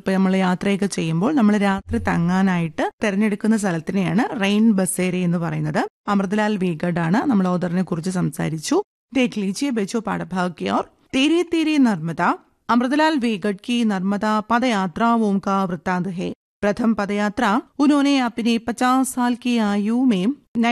ഇപ്പോൾ നമ്മൾ യാത്രയൊക്കെ ചെയ്യുമ്പോൾ നമ്മൾ രാത്രി തങ്ങാനായിട്ട് തിരഞ്ഞെടുക്കുന്ന സ്ഥലത്തിനെയാണ് റെയിൻ ബസേരി എന്ന് പറയുന്നത് അമൃതലാൽ വീഗഡ് ആണ് നമ്മൾ ഓദറിനെ കുറിച്ച് സംസാരിച്ചു देख लीजिए बच्चों पाठभाग की ओर तेरे तेरे नर्मदा अमृतलाल वेगड़ की नर्मदा पदयात्राओं का वृत्तांत है प्रथम पदयात्रा उन्होंने अपने 50 साल की आयु में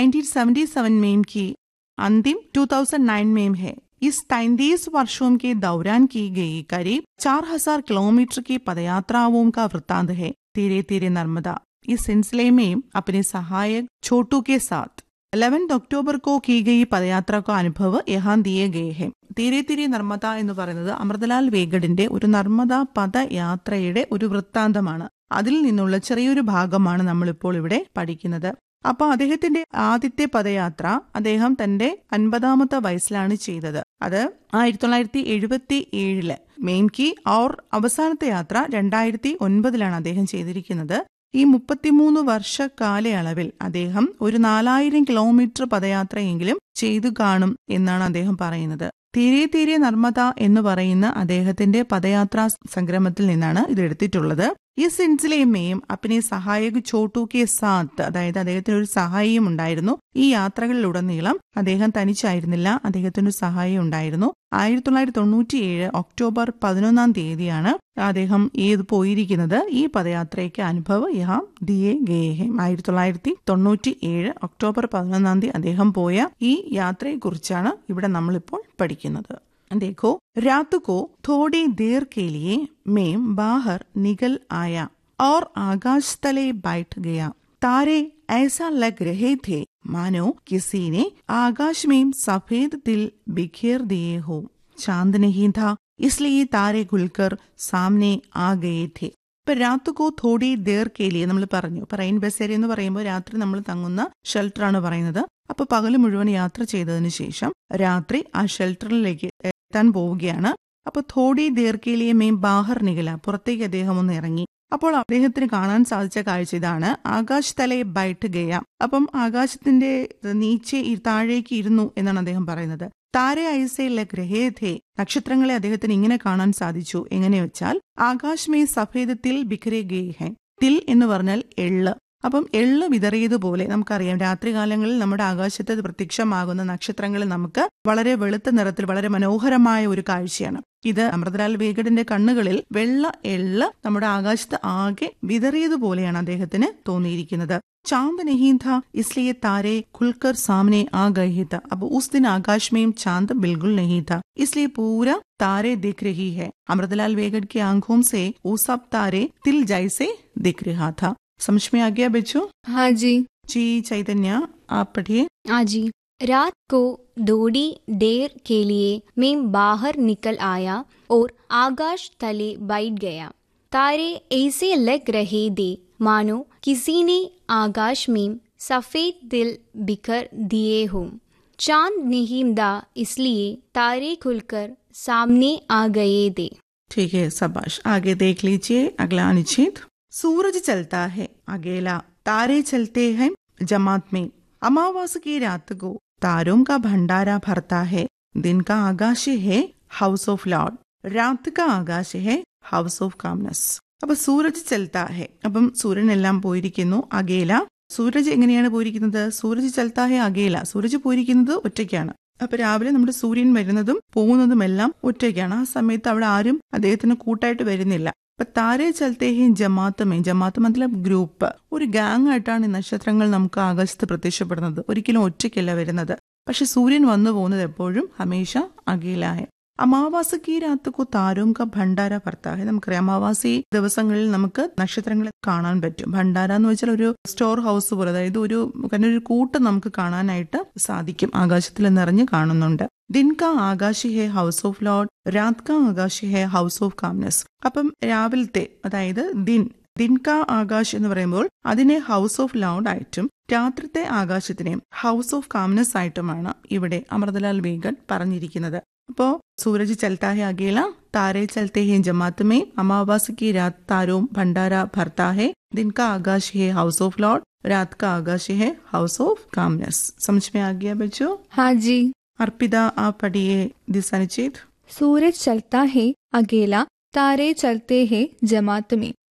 1977 में की अंतिम 2009 में है इस तैतीस वर्षों के दौरान की गई करीब 4000 किलोमीटर की पदयात्राओं का वृत्तांत है तेरे तेरे नर्मदा इस सिलसिले में अपने सहायक छोटू के साथ 11 अक्टूबर को की गई पदयात्रा का अनुभव यहाँ दिए गए हैं തീരെ തിരി നർമ്മദ എന്ന് പറയുന്നത് അമൃതലാൽ വേഗഡിന്റെ ഒരു നർമ്മദ പദയാത്രയുടെ ഒരു വൃത്താന്തമാണ് അതിൽ നിന്നുള്ള ചെറിയൊരു ഭാഗമാണ് നമ്മളിപ്പോൾ ഇവിടെ പഠിക്കുന്നത് അപ്പൊ അദ്ദേഹത്തിന്റെ ആദ്യത്തെ പദയാത്ര അദ്ദേഹം തന്റെ അൻപതാമത്തെ വയസ്സിലാണ് ചെയ്തത് അത് ആയിരത്തി തൊള്ളായിരത്തി എഴുപത്തി ഏഴില് മെയിൻകി ഔർ അവസാനത്തെ യാത്ര രണ്ടായിരത്തി ഒൻപതിലാണ് അദ്ദേഹം ചെയ്തിരിക്കുന്നത് ഈ മുപ്പത്തിമൂന്ന് വർഷ കാലയളവിൽ അദ്ദേഹം ഒരു നാലായിരം കിലോമീറ്റർ പദയാത്രയെങ്കിലും ചെയ്തു കാണും എന്നാണ് അദ്ദേഹം പറയുന്നത് തീരെ തീരെ നർമ്മദ എന്ന് പറയുന്ന അദ്ദേഹത്തിന്റെ പദയാത്രാ സംഗ്രമത്തിൽ നിന്നാണ് ഇത് എടുത്തിട്ടുള്ളത് ഈ സിൻസിലെയും അപ്പിനെ സഹായക ചോട്ടു കെ സാത്ത് അതായത് അദ്ദേഹത്തിന് ഒരു സഹായിയും ഉണ്ടായിരുന്നു ഈ യാത്രകളിലുടനീളം അദ്ദേഹം തനിച്ചായിരുന്നില്ല അദ്ദേഹത്തിന് ഒരു സഹായി ഉണ്ടായിരുന്നു ആയിരത്തി തൊള്ളായിരത്തി തൊണ്ണൂറ്റിയേഴ് ഒക്ടോബർ പതിനൊന്നാം തീയതിയാണ് അദ്ദേഹം ഏത് പോയിരിക്കുന്നത് ഈ പദയാത്രയ്ക്ക് അനുഭവം യഹാം ദിയെ ഗേഹം ആയിരത്തി തൊള്ളായിരത്തി തൊണ്ണൂറ്റി ഏഴ് ഒക്ടോബർ പതിനൊന്നാം തീയതി അദ്ദേഹം പോയ ഈ യാത്രയെക്കുറിച്ചാണ് ഇവിടെ നമ്മളിപ്പോൾ പഠിക്കുന്നത് देखो रात को थोड़ी देर के लिए मैं बाहर निकल आया और आकाश तले बैठ गया तारे ऐसा लग रहे थे मानो किसी ने आकाश में सफेद तिल बिखेर दिए हो चांद नहीं था इसलिए तारे खुलकर सामने आ गए थे ഇപ്പൊ രാത്രിക്കോ തോടി ദേർ കേലിയെ നമ്മൾ പറഞ്ഞു ഇപ്പൊ റെയിൻ ബസേരി എന്ന് പറയുമ്പോൾ രാത്രി നമ്മൾ തങ്ങുന്ന ഷെൽട്ടറാണ് പറയുന്നത് അപ്പൊ പകല് മുഴുവൻ യാത്ര ചെയ്തതിനു ശേഷം രാത്രി ആ ഷെൽട്ടറിലേക്ക് എത്താൻ പോവുകയാണ് അപ്പൊ തോടി ദീർഘയിലെ മെയിൻ ബാഹർ നികല പുറത്തേക്ക് അദ്ദേഹം ഒന്ന് ഇറങ്ങി അപ്പോൾ അദ്ദേഹത്തിന് കാണാൻ സാധിച്ച കാഴ്ച ഇതാണ് ആകാശ് തലെ ബൈറ്റ് ഗയ അപ്പം ആകാശത്തിന്റെ നീച്ചെ താഴേക്ക് ഇരുന്നു എന്നാണ് അദ്ദേഹം പറയുന്നത് താരെ ഐസയിലെ ഗ്രഹേധേ നക്ഷത്രങ്ങളെ അദ്ദേഹത്തിന് ഇങ്ങനെ കാണാൻ സാധിച്ചു എങ്ങനെ വെച്ചാൽ ആകാശമേ സഫേദത്തിൽ ബിഖരെ ഗേ ഹെ തിൽ എന്ന് പറഞ്ഞാൽ എള്ള് അപ്പം എള്ള് വിതറിയതുപോലെ നമുക്കറിയാം രാത്രികാലങ്ങളിൽ നമ്മുടെ ആകാശത്ത് പ്രത്യക്ഷമാകുന്ന നക്ഷത്രങ്ങൾ നമുക്ക് വളരെ വെളുത്ത നിറത്തിൽ വളരെ മനോഹരമായ ഒരു കാഴ്ചയാണ് ഇത് അമൃതലാൽ വേഗഡിന്റെ കണ്ണുകളിൽ വെള്ള എള്ള് നമ്മുടെ ആകാശത്ത് ആകെ വിതറിയതുപോലെയാണ് അദ്ദേഹത്തിന് തോന്നിയിരിക്കുന്നത് चांद नहीं था इसलिए तारे खुलकर सामने आ गए था अब उस दिन आकाश में चांद बिल्कुल नहीं था इसलिए पूरा तारे दिख रही है अमृतलाल वेगड़ की आंखों से वो सब तारे तिल जैसे दिख रहा था समझ में आ गया बच्चों हाँ जी जी चैतन्य आप पढ़िए हाँ जी रात को थोड़ी देर के लिए मैं बाहर निकल आया और आकाश तले बैठ गया तारे ऐसे लग रहे थे मानो किसी ने आकाश में सफेद दिल बिखर दिए हों चांद नहीं था इसलिए तारे खुलकर सामने आ गए थे ठीक है शाबाश आगे देख लीजिए अगला अनुच्छेद सूरज चलता है अकेला तारे चलते हैं जमात में अमावस की रात को तारों का भंडारा भरता है दिन का आकाश है हाउस ऑफ लॉर्ड रात का आकाश है ഹൗസ് ഓഫ് കാംനസ് അപ്പൊ സൂരജ് ചൽത്താ ഹെ അപ്പം സൂര്യൻ എല്ലാം പോയിരിക്കുന്നു അകേല സൂരജ് എങ്ങനെയാണ് പോയിരിക്കുന്നത് സൂരജ് ചൽത്താ ഹെ അകേല സൂരജ് പോയിരിക്കുന്നത് ഒറ്റയ്ക്കാണ് അപ്പൊ രാവിലെ നമ്മുടെ സൂര്യൻ വരുന്നതും പോകുന്നതും എല്ലാം ഒറ്റയ്ക്കാണ് ആ സമയത്ത് അവിടെ ആരും അദ്ദേഹത്തിന് കൂട്ടായിട്ട് വരുന്നില്ല അപ്പൊ താരെ ചലത്തേഹി ജമാത്തമേ ജമാത്ത് മതലബ് ഗ്രൂപ്പ് ഒരു ഗാങ് ആയിട്ടാണ് ഈ നക്ഷത്രങ്ങൾ നമുക്ക് ആകാശത്ത് പ്രത്യക്ഷപ്പെടുന്നത് ഒരിക്കലും ഒറ്റയ്ക്കല്ല വരുന്നത് പക്ഷെ സൂര്യൻ വന്നു പോകുന്നത് എപ്പോഴും ഹമേഷ അകേലായ അമാവാസക്ക് രാത്രിക്കു താരവും ക ഭണ്ഡാര ഭർത്താഹെ നമുക്കറിയാം അമാവാസി ദിവസങ്ങളിൽ നമുക്ക് നക്ഷത്രങ്ങളെ കാണാൻ പറ്റും ഭണ്ഡാര എന്ന് വെച്ചാൽ ഒരു സ്റ്റോർ ഹൗസ് പോലെ അതായത് ഒരു കാരണം ഒരു കൂട്ടം നമുക്ക് കാണാനായിട്ട് സാധിക്കും ആകാശത്തിൽ നിറഞ്ഞ് കാണുന്നുണ്ട് ദിൻ കാ ആകാശി ഹെ ഹൗസ് ഓഫ് ലോഡ് രാത് കാ ആകാശി ഹെ ഹൗസ് ഓഫ് കാംനസ് അപ്പം രാവിലത്തെ അതായത് ദിൻ ദിൻ കാ ആകാശ് എന്ന് പറയുമ്പോൾ അതിനെ ഹൗസ് ഓഫ് ലൗഡ് ആയിട്ടും രാത്രിത്തെ ആകാശത്തിനെ ഹൗസ് ഓഫ് കാംനസ് ആയിട്ടുമാണ് ഇവിടെ അമൃതലാൽ വേഗൻ പറഞ്ഞിരിക്കുന്നത് അപ്പോ സൂരജ് ചലता है अकेला तारे चलते हैं जमात में अमावस की रात तारों भंडारा भरता है दिन का आकाश है हाउस ऑफ लॉर्ड रात का आकाश है हाउस ऑफ कामनेस समझ में आ गया बच्चों हाँ जी अर्पिता आप पढ़िए दिस अनुच्छेद सूरज चलता है अकेला तारे चलते हैं जमात में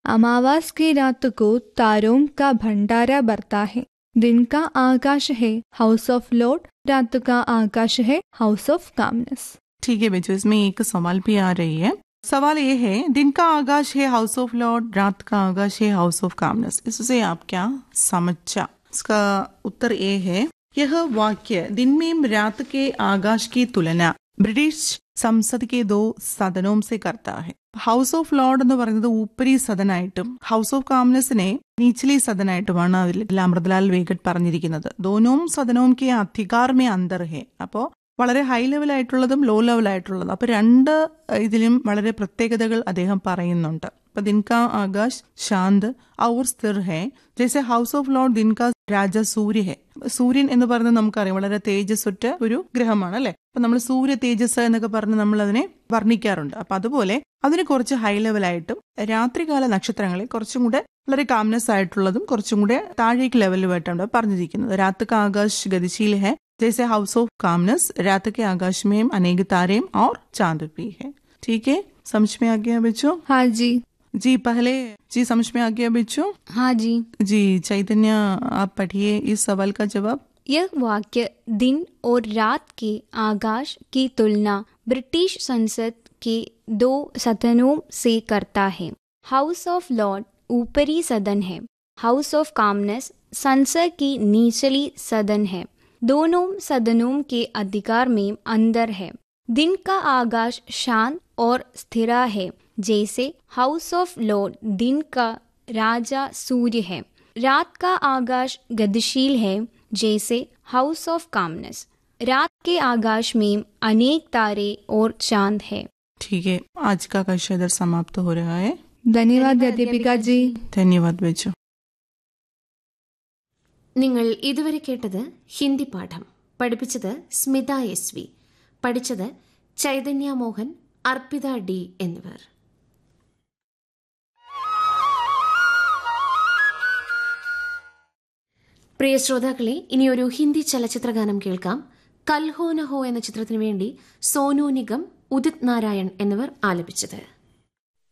अमावास की रात को तारों का भंडारा बरता है दिन का आकाश है हाउस ऑफ लॉर्ड रात का आकाश है हाउस ऑफ कामनेस ठीक है बच्चों इसमें एक सवाल भी आ रही है सवाल ये है दिन का आकाश है हाउस ऑफ लॉर्ड रात का आकाश है हाउस ऑफ कामनेस इससे आप क्या समझा इसका उत्तर ये है यह वाक्य दिन में रात के आकाश की तुलना ബ്രിട്ടീഷ് സംസദ് കെ ദോ സദനവും സെ കർത്ത ഹെ ഹൗസ് ഓഫ് ലോർഡ് എന്ന് പറയുന്നത് ഊപ്പരി സദനായിട്ടും ഹൗസ് ഓഫ് കാംനെസിനെ നീച്ചലി സദനായിട്ടുമാണ് അതിൽ അമൃതലാൽ വേഗഡ് പറഞ്ഞിരിക്കുന്നത് ദോനവും സദനവും കെ അധികാർ മേ അന്തർ ഹെ അപ്പോ വളരെ ഹൈ ലെവൽ ആയിട്ടുള്ളതും ലോ ലെവൽ ആയിട്ടുള്ളതും അപ്പൊ രണ്ട് ഇതിലും വളരെ പ്രത്യേകതകൾ അദ്ദേഹം പറയുന്നുണ്ട് അപ്പൊ ദിൻകാ ആകാശ് ശാന്ത് ഔർ സ്ഥിർ ഹെ ജैसे ഹൗസ് ഓഫ് ലോർഡ് ദിൻകാ രാജ സൂര്യ ഹെ സൂര്യൻ എന്ന് പറയുന്നത് നമുക്കറിയാം വളരെ തേജസ്സുറ്റ ഒരു ഗ്രഹമാണ് അല്ലെ അപ്പൊ നമ്മൾ സൂര്യ തേജസ് എന്നൊക്കെ പറഞ്ഞ് നമ്മൾ അതിനെ വർണ്ണിക്കാറുണ്ട് അപ്പൊ അതുപോലെ അതിന് കുറച്ച് ഹൈ ലെവലായിട്ടും രാത്രികാല നക്ഷത്രങ്ങളെ കുറച്ചും കൂടെ വളരെ കാംനെസ് ആയിട്ടുള്ളതും കുറച്ചും കൂടെ താഴേക്ക് ലെവലുമായിട്ടാണ് പറഞ്ഞിരിക്കുന്നത് രാത്ത് का ആകാശ് ഗതിശീൽ है जैसे हाउस ऑफ कामनेस रात के आकाश में अनेक तारे और चांद भी है ठीक है समझ में आ गया बच्चों हाँ जी जी पहले जी समझ में आ गया बच्चों हाँ जी जी चैतन्य आप पढ़िए इस सवाल का जवाब यह वाक्य दिन और रात के आकाश की तुलना ब्रिटिश संसद के दो सदनों से करता है हाउस ऑफ लॉर्ड ऊपरी सदन है हाउस ऑफ कामनेस संसद की निचली सदन है दोनों सदनों के अधिकार में अंदर है दिन का आकाश शांत और स्थिर है जैसे हाउस ऑफ लॉर्ड दिन का राजा सूर्य है रात का आकाश गतिशील है जैसे हाउस ऑफ कामनेस रात के आकाश में अनेक तारे और चांद है ठीक है आज का कक्षा इधर समाप्त हो रहा है धन्यवाद अध्यापिका जी धन्यवाद बच्चों നിങ്ങൾ ഇതുവരെ കേട്ടത് ഹിന്ദി പാഠം പഠിപ്പിച്ചത് സ്മിത എസ് വി പഠിച്ചത് ചൈതന്യ മോഹൻ അർപ്പിത ഡി എന്നിവർ പ്രിയ ശ്രോതാക്കളെ ഇനി ഒരു ഹിന്ദി ചലച്ചിത്ര ഗാനം കേൾക്കാം കൽഹോ നഹോ എന്ന ചിത്രത്തിനു വേണ്ടി സോനു നിഗം ഉദിത് നാരായൺ എന്നിവർ ആലപിച്ചത്